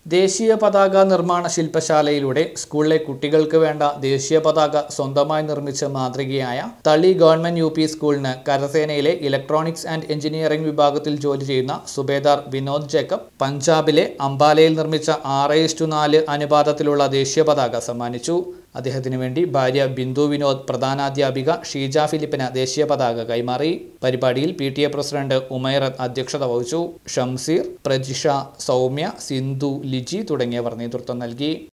ദേശീയ പതാക നിർമ്മാണ ശില്പശാലയിലൂടെ സ്കൂളിലെ കുട്ടികൾക്ക് വേണ്ട ദേശീയ പതാക സ്വന്തമായി നിർമ്മിച്ച മാതൃകയായ തളി ഗവൺമെന്റ് യു പി സ്കൂളിന് കരസേനയിലെ ഇലക്ട്രോണിക്സ് ആൻഡ് എഞ്ചിനീയറിംഗ് വിഭാഗത്തിൽ ജോലി ചെയ്യുന്ന സുബേദാർ വിനോദ് ജേക്കബ് പഞ്ചാബിലെ അംബാലയിൽ നിർമ്മിച്ച ആറ് ഇസ്റ്റു നാല് അനുപാതത്തിലുള്ള ദേശീയ പതാക സമ്മാനിച്ചു അദ്ദേഹത്തിനു വേണ്ടി ഭാര്യ ബിന്ദു വിനോദ് പ്രധാനാധ്യാപിക ഷീജ ഫിലിപ്പിന് ദേശീയ പതാക കൈമാറി പരിപാടിയിൽ P T A president Umairath അധ്യക്ഷത വഹിച്ചു ഷംസീർ പ്രജിഷ സൗമ്യ സിന്ധു ലിജി തുടങ്ങിയവർ നേതൃത്വം നൽകി